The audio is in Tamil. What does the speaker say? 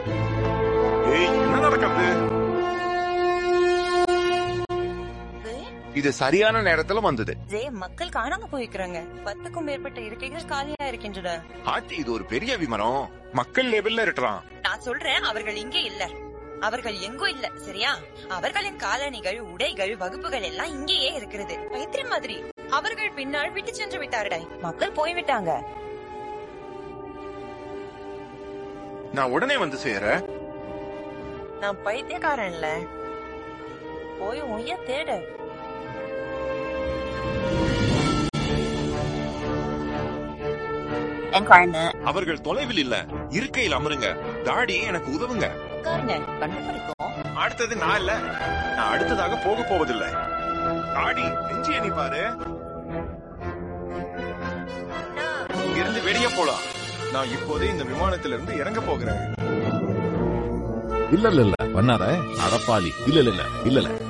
ஏய் என்ன நடக்குது இது சரியான நேரத்துல வந்தது ஜே மக்கள் காணாம போயிருக்கிறாங்க பத்துக்கும் மேற்பட்ட இருக்கைகள் காலியா இருக்கின்றன ஆட்டி இது ஒரு பெரிய விமரம் மக்கள் லெவல்ல இருக்கிறான் நான் சொல்றேன் அவர்கள் இங்கே இல்ல அவர்கள் எங்கும் இல்ல சரியா அவர்களின் காலணிகள் உடைகள் வகுப்புகள் எல்லாம் இங்கேயே இருக்கிறது பைத்தியம் மாதிரி அவர்கள் பின்னால் விட்டு சென்று விட்டார்கள் மக்கள் போய்விட்டாங்க நான் உடனே வந்து சேர நான் பைத்தியக்காரன் இல்ல போய் உய தேடு என் குழந்தை அவர்கள் தொலைவில் இல்ல இருக்கையில் அமருங்க தாடி எனக்கு உதவுங்க உட்காருங்க கண்டுபிடிக்கும் அடுத்தது நான் இல்ல நான் அடுத்ததாக போக போவதில்லை தாடி நெஞ்சு எண்ணி பாரு இங்கிருந்து வெளியே போலாம் நான் இப்போதே இந்த விமானத்திலிருந்து இறங்க போகிறேன் இல்ல இல்ல இல்ல பண்ணாத அடப்பாளி இல்ல இல்ல இல்ல இல்ல இல்ல